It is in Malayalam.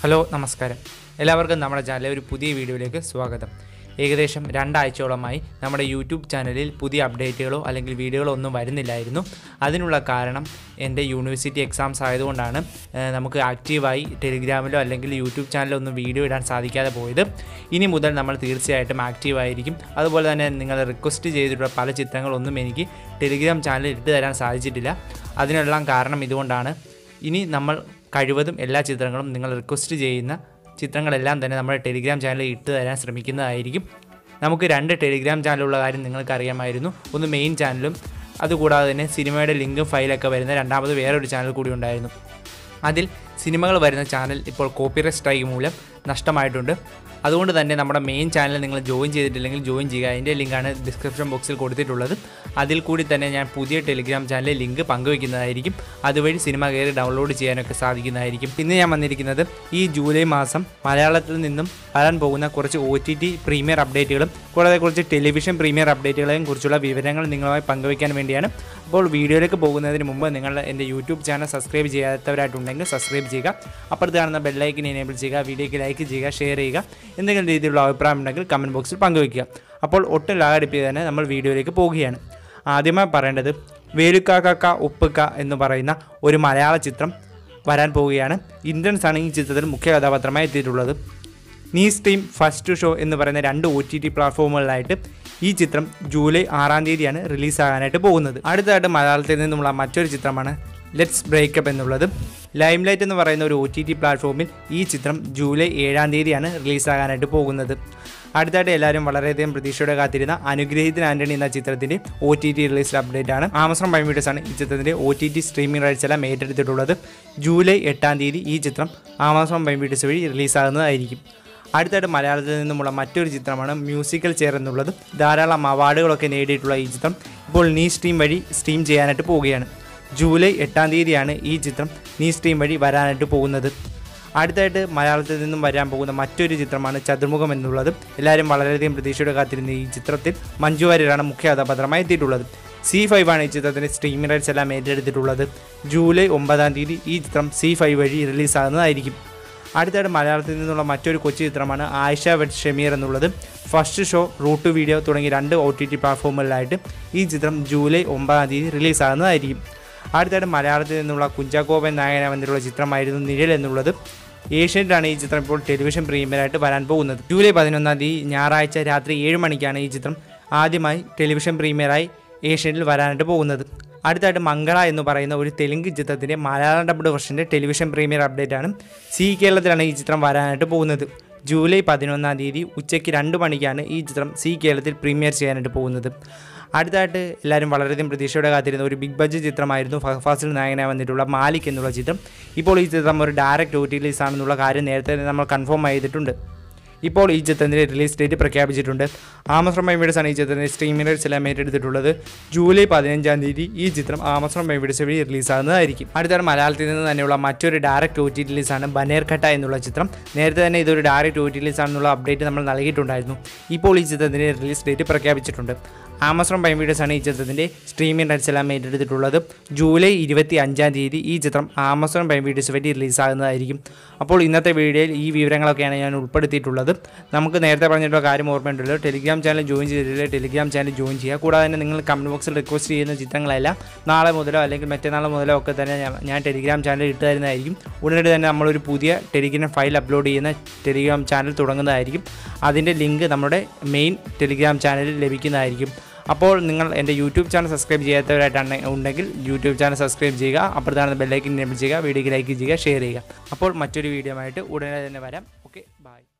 ഹലോ നമസ്കാരം എല്ലാവർക്കും നമ്മുടെ ചാനലിലെ ഒരു പുതിയ വീഡിയോയിലേക്ക് സ്വാഗതം ഏകദേശം രണ്ടാഴ്ചയോളമായി നമ്മുടെ യൂട്യൂബ് ചാനലിൽ പുതിയ അപ്ഡേറ്റുകളോ അല്ലെങ്കിൽ വീഡിയോകളോ ഒന്നും വരുന്നില്ലായിരുന്നു അതിനുള്ള കാരണം എൻ്റെ യൂണിവേഴ്സിറ്റി എക്സാംസ് ആയതുകൊണ്ടാണ് ഏഹ്, നമുക്ക് ആക്റ്റീവായി ടെലിഗ്രാമിലോ അല്ലെങ്കിൽ യൂട്യൂബ് ചാനലിലോ ഒന്നും വീഡിയോ ഇടാൻ സാധിക്കാതെ പോയത് ഇനി മുതൽ നമ്മൾ തീർച്ചയായിട്ടും ആക്റ്റീവായിരിക്കും അതുപോലെ തന്നെ നിങ്ങൾ റിക്വസ്റ്റ് ചെയ്തിട്ടുള്ള പല ചിത്രങ്ങളൊന്നും എനിക്ക് ടെലിഗ്രാം ചാനലിൽ ഇട്ട് തരാൻ സാധിച്ചിട്ടില്ല അതിനെല്ലാം കാരണം ഇതുകൊണ്ടാണ് ഇനി നമ്മൾ കഴിവതും എല്ലാ ചിത്രങ്ങളും നിങ്ങൾ റിക്വസ്റ്റ് ചെയ്യുന്ന ചിത്രങ്ങളെല്ലാം തന്നെ നമ്മുടെ ടെലിഗ്രാം ചാനലിൽ ഇട്ട് തരാൻ ശ്രമിക്കുന്നതായിരിക്കും നമുക്ക് രണ്ട് ടെലിഗ്രാം ചാനലുള്ള കാര്യം നിങ്ങൾക്ക് അറിയാമായിരുന്നു ഒന്ന് മെയിൻ ചാനലും അതുകൂടാതെ തന്നെ സിനിമയുടെ ലിങ്കും ഫയലൊക്കെ വരുന്ന രണ്ടാമത് വേറൊരു ചാനൽ കൂടി ഉണ്ടായിരുന്നു അതിൽ സിനിമകൾ വരുന്ന ചാനൽ ഇപ്പോൾ കോപ്പിറൈറ്റ് സ്ട്രൈക്ക് മൂലം നഷ്ടമായിട്ടുണ്ട് അതുകൊണ്ട് തന്നെ നമ്മുടെ മെയിൻ ചാനൽ നിങ്ങൾ ജോയിൻ ചെയ്തിട്ടില്ലെങ്കിൽ ജോയിൻ ചെയ്യുക അതിൻ്റെ ലിങ്കാണ് ഡിസ്ക്രിപ്ഷൻ ബോക്സിൽ കൊടുത്തിട്ടുള്ളത് അതിൽ കൂടി തന്നെ ഞാൻ പുതിയ ടെലിഗ്രാം ചാനലിൽ ലിങ്ക് പങ്കുവയ്ക്കുന്നതായിരിക്കും അതുവഴി സിനിമ കയറി ഡൗൺലോഡ് ചെയ്യാനൊക്കെ സാധിക്കുന്നതായിരിക്കും ഇന്ന് ഞാൻ വന്നിരിക്കുന്നത് ഈ ജൂലൈ മാസം മലയാളത്തിൽ നിന്നും വരാൻ പോകുന്ന കുറച്ച് ഒ ടി ടി പ്രീമിയർ അപ്ഡേറ്റുകളും കൂടാതെ കുറച്ച് ടെലിവിഷൻ പ്രീമിയർ അപ്ഡേറ്റുകളെയും കുറിച്ചുള്ള വിവരങ്ങൾ നിങ്ങളുമായി പങ്കുവയ്ക്കാൻ വേണ്ടിയാണ് അപ്പോൾ വീഡിയോയിലേക്ക് പോകുന്നതിന് മുമ്പ് നിങ്ങൾ എൻ്റെ യൂട്യൂബ് ചാനൽ സബ്സ്ക്രൈബ് ചെയ്യാത്തവരായിട്ടുണ്ടെങ്കിൽ സബ്സ്ക്രൈബ് ചെയ്യുക അപ്പുറത്ത് കാണുന്ന ബെല്ലൈക്കിന് എനേബിൾ ചെയ്യുക വീഡിയോയ്ക്ക് ലൈക്ക് ചെയ്യുക ഷെയർ ചെയ്യുക എന്തെങ്കിലും രീതിയിലുള്ള അഭിപ്രായം ഉണ്ടെങ്കിൽ കമൻറ്റ് ബോക്സിൽ പങ്കുവയ്ക്കുക അപ്പോൾ ഒട്ടും ലാഗടിപ്പിച്ച് തന്നെ നമ്മൾ വീഡിയോയിലേക്ക് പോവുകയാണ് ആദ്യമായി പറയേണ്ടത് വേലുക്കാക്ക ഉപ്പുക്ക എന്ന് പറയുന്ന ഒരു മലയാള ചിത്രം വരാൻ പോവുകയാണ് ഇന്ദ്രൻസ് ആണ് ഈ ചിത്രത്തിൽ മുഖ്യ കഥാപാത്രമായി എത്തിയിട്ടുള്ളത് നീ സ്ട്രീം ഫസ്റ്റ് ഷോ എന്ന് പറയുന്ന രണ്ട് ഒ ടി ടി പ്ലാറ്റ്ഫോമുകളിലായിട്ട് ഈ ചിത്രം ജൂലൈ ആറാം തീയതിയാണ് റിലീസാകാനായിട്ട് പോകുന്നത് അടുത്തതായിട്ട് മലയാളത്തിൽ നിന്നുമുള്ള മറ്റൊരു ചിത്രമാണ് ലെറ്റ്സ് ബ്രേക്കപ്പ് എന്നുള്ളത് ലൈം ലൈറ്റ് എന്ന് പറയുന്ന ഒരു ഒ ടി ടി പ്ലാറ്റ്ഫോമിൽ ഈ ചിത്രം ജൂലൈ ഏഴാം തീയതിയാണ് റിലീസാകാനായിട്ട് പോകുന്നത് അടുത്തായിട്ട് എല്ലാവരും വളരെയധികം പ്രതീക്ഷയോടെ കാത്തിരുന്ന അനുഗ്രഹീതൻ ആന്റണി എന്ന ചിത്രത്തിന്റെ O T T release update ആണ് ആമസോൺ പ്രൈം വീഡിയോസ് ആണ് ഈ ചിത്രത്തിന്റെ O T T streaming rights എല്ലാം ഏറ്റെടുത്തിട്ടുള്ളത് ജൂലൈ എട്ടാം തീയതി ഈ ചിത്രം ആമസോൺ പ്രൈം വീഡിയോസ് വഴി റിലീസാകുന്നതായിരിക്കും അടുത്തായിട്ട് മലയാളത്തിൽ നിന്നുമുള്ള മറ്റൊരു ചിത്രമാണ് മ്യൂസിക്കൽ ചെയർ എന്നുള്ളത് ധാരാളം അവാർഡുകളൊക്കെ നേടിയിട്ടുള്ള ഈ ചിത്രം ഇപ്പോൾ നീ സ്ട്രീം വഴി സ്ട്രീം ചെയ്യാനായിട്ട് പോവുകയാണ് ജൂലൈ എട്ടാം തീയതിയാണ് ഈ ചിത്രം നീ സ്ട്രീം വഴി വരാനായിട്ട് പോകുന്നത് അടുത്തായിട്ട് മലയാളത്തിൽ നിന്നും വരാൻ പോകുന്ന മറ്റൊരു ചിത്രമാണ് ചതുർമുഖം എന്നുള്ളത് എല്ലാവരും വളരെയധികം പ്രതീക്ഷയോടെ കാത്തിരുന്ന ഈ ചിത്രത്തിൽ മഞ്ജു വാര്യരാണ് മുഖ്യ കഥാപാത്രമായി എത്തിയിട്ടുള്ളത് സി ഫൈവ് ആണ് ഈ ചിത്രത്തിൻ്റെ സ്ട്രീമിംഗ് റൈറ്റ്സ് എല്ലാം ഏറ്റെടുത്തിട്ടുള്ളത് ജൂലൈ ഒമ്പതാം തീയതി ഈ ചിത്രം സി ഫൈവ് വഴി റിലീസാകുന്നതായിരിക്കും അടുത്തായിട്ട് മലയാളത്തിൽ നിന്നുള്ള മറ്റൊരു കൊച്ചു ചിത്രമാണ് ആയിഷ വെഡ് ഷമീർ എന്നുള്ളത് ഫസ്റ്റ് ഷോ റൂട്ട് വീഡിയോ തുടങ്ങി രണ്ട് ഒ ടി ടി പ്ലാറ്റ്ഫോമുകളിലായിട്ട് ഈ ചിത്രം ജൂലൈ ഒമ്പതാം തീയതി റിലീസാകുന്നതായിരിക്കും അടുത്തായിട്ട് മലയാളത്തിൽ നിന്നുള്ള കുഞ്ചാക്കോപൻ നായകന വന്നിട്ടുള്ള ചിത്രമായിരുന്നു നിഴൽ എന്നുള്ളത് ഏഷ്യനിലാണ് ഈ ചിത്രം ഇപ്പോൾ ടെലിവിഷൻ പ്രീമിയറായിട്ട് വരാൻ പോകുന്നത് ജൂലൈ പതിനൊന്നാം തീയതി ഞായറാഴ്ച രാത്രി ഏഴ് മണിക്കാണ് ഈ ചിത്രം ആദ്യമായി ടെലിവിഷൻ പ്രീമിയറായി ഏഷ്യനിൽ വരാനായിട്ട് പോകുന്നത് അടുത്തായിട്ട് മംഗള എന്ന് പറയുന്ന ഒരു തെലുങ്ക് ചിത്രത്തിൻ്റെ മലയാളം ഡബ്ഡ് വെർഷൻ്റെ ടെലിവിഷൻ പ്രീമിയർ അപ്ഡേറ്റ് ആണ് സി കേരളത്തിലാണ് ഈ ചിത്രം വരാനായിട്ട് പോകുന്നത് ജൂലൈ പതിനൊന്നാം തീയതി ഉച്ചയ്ക്ക് രണ്ട് മണിക്കാണ് ഈ ചിത്രം സി കേരളത്തിൽ പ്രീമിയർ ചെയ്യാനായിട്ട് പോകുന്നത് അടുത്തായിട്ട് എല്ലാവരും വളരെയധികം പ്രതീക്ഷയോടെ കാത്തിരുന്ന ഒരു ബിഗ് ബഡ്ജറ്റ് ചിത്രമായിരുന്നു ഫഹഫാസിൽ നായകനായി വന്നിട്ടുള്ള മാലിക് എന്നുള്ള ചിത്രം ഇപ്പോൾ ഈ ചിത്രം ഒരു ഡയറക്റ്റ് ഒ ടി റിലീസ് ആണെന്നുള്ള കാര്യം നേരത്തെ തന്നെ നമ്മൾ കൺഫേം ചെയ്തിട്ടുണ്ട് ഇപ്പോൾ ഈ ചിത്രത്തിൻ്റെ റിലീസ് ഡേറ്റ് പ്രഖ്യാപിച്ചിട്ടുണ്ട് ആമസോൺ മൈവീഡ്സ് ആണ് ഈ ചിത്രത്തിൻ്റെ സ്ട്രീമിംഗ് റൈറ്റ്സ് എല്ലാം ഏറ്റെടുത്തിട്ടുള്ളത് ജൂലൈ പതിനഞ്ചാം തീയതി ഈ ചിത്രം ആമസോൺ മൈവീഡ്സ് വഴി റിലീസാകുന്നതായിരിക്കും അടുത്താണ് മലയാളത്തിൽ നിന്ന് തന്നെയുള്ള മറ്റൊരു ഡയറക്റ്റ് ഒ ടി റിലീസാണ് ബനേർഘട്ട എന്നുള്ള ചിത്രം നേരത്തെ തന്നെ ഇതൊരു ഡയറക്റ്റ് ഒ ടി റിലീസ് ആണെന്നുള്ള അപ്ഡേറ്റ് നമ്മൾ നൽകിയിട്ടുണ്ടായിരുന്നു ഇപ്പോൾ ഈ ചിത്രത്തിൻ്റെ റിലീസ് ഡേറ്റ് പ്രഖ്യാപിച്ചിട്ടുണ്ട് ആമസോൺ പ്രൈം വീഡിയോസ് ആണ് ഈ ചിത്രത്തിൻ്റെ സ്ട്രീമിംഗ് റൈറ്റ്സ് എല്ലാം ഏറ്റെടുത്തിട്ടുള്ളത് ജൂലൈ ഇരുപത്തി അഞ്ചാം തീയതി ഈ ചിത്രം ആമസോൺ പ്രൈം വീഡിയോസ് വഴി റിലീസാകുന്നതായിരിക്കും അപ്പോൾ ഇന്നത്തെ വീഡിയോയിൽ ഈ വിവരങ്ങളൊക്കെയാണ് ഞാൻ ഉൾപ്പെടുത്തിയിട്ടുള്ളത് നമുക്ക് നേരത്തെ പറഞ്ഞിട്ടുള്ള കാര്യം ഓർമ്മയുണ്ടല്ലോ ടെലിഗ്രാം ചാനൽ ജോയിൻ ചെയ്തിട്ടില്ല ടെലിഗ്രാം ചാനൽ ജോയിൻ ചെയ്യുക കൂടാതെ തന്നെ നിങ്ങൾ കമൻറ്റ് ബോക്സിൽ റിക്വസ്റ്റ് ചെയ്യുന്ന ചിത്രങ്ങളെല്ലാം നാളെ മുതലോ അല്ലെങ്കിൽ മറ്റന്നാൾ മുതലോ ഒക്കെ തന്നെ ഞാൻ- ഞാൻ ടെലിഗ്രാം ചാനൽ ഇട്ട് തരുന്നതായിരിക്കും ഉടനടി തന്നെ നമ്മളൊരു പുതിയ ടെലിഗ്രാം ഫയൽ അപ്ലോഡ് ചെയ്യുന്ന ടെലിഗ്രാം ചാനൽ തുടങ്ങുന്നതായിരിക്കും അതിൻ്റെ ലിങ്ക് നമ്മുടെ മെയിൻ ടെലിഗ്രാം ചാനലിൽ ലഭിക്കുന്നതായിരിക്കും അപ്പോൾ നിങ്ങൾ എൻ്റെ യൂട്യൂബ് ചാനൽ സബ്സ്ക്രൈബ് ചെയ്യാത്തവരായിട്ടാണ് ഉണ്ടെങ്കിൽ യൂട്യൂബ് ചാനൽ സബ്സ്ക്രൈബ് ചെയ്യുക അപ്പുറത്താണ് ബെല്ലൈക്കൻ എനേബിൾ ചെയ്യുക വീഡിയോക്ക് ലൈക്ക് ചെയ്യുക ഷെയർ ചെയ്യുക അപ്പോൾ മറ്റൊരു വീഡിയോ ആയിട്ട് ഉടനെ തന്നെ വരാം ഓക്കെ ബൈ